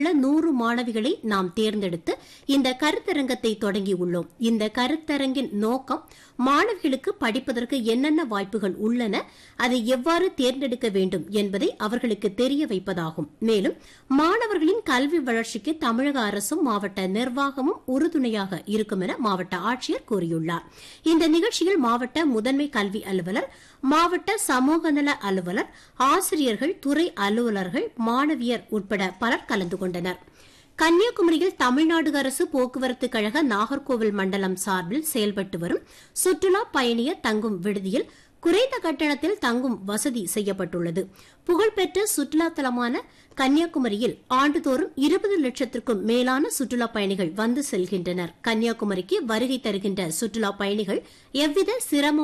உள்ள நூறு மாணவிகளை நாம் தேர்ந்தெடுத்து இந்த கருத்தரங்கத்தை தொடங்கியுள்ளோம் இந்த கருத்தரங்கின் நோக்கம் மாணவிகளுக்கு படிப்பதற்கு என்னென்ன வாய்ப்புகள் உள்ளன அதை எவ்வாறு தேர்ந்தெடுக்க வேண்டும் என்பதை அவர்களுக்கு தெரிய வைப்பதாகும் மேலும் மாணவர்களின் கல்வி வளர்ச்சிக்கு தமிழக அரசும் மாவட்ட நிர்வாகமும் உறுதுணையாக இருக்கும் என மாவட்ட ஆட்சியர் கூறியுள்ளார் இந்த நிகழ்ச்சியில் மாவட்ட முதன்மை கல்வி அலுவலர் மாவட்ட சமூக நல அலுவலர் ஆசிரியர்கள் துறை அலுவலர்கள் மாணவியர் உட்பட பலர் கலந்து கொண்டனர் கன்னியாகுமரியில் தமிழ்நாடு அரசு போக்குவரத்து கழக நாகர்கோவில் மண்டலம் சார்பில் செயல்பட்டு வரும் சுற்றுலா பயணியர் தங்கும் விடுதியில் குறைந்த கட்டணத்தில் தங்கும் வசதி செய்யப்பட்டுள்ளது புகழ்பெற்ற சுற்றுலா தலமான கன்னியாகுமரியில் ஆண்டுதோறும் இருபது லட்சத்திற்கும் மேலான சுற்றுலா பயணிகள் வந்து செல்கின்றனர் கன்னியாகுமரிக்கு வருகை தருகின்ற சுற்றுலா பயணிகள் எவ்வித சிரமம்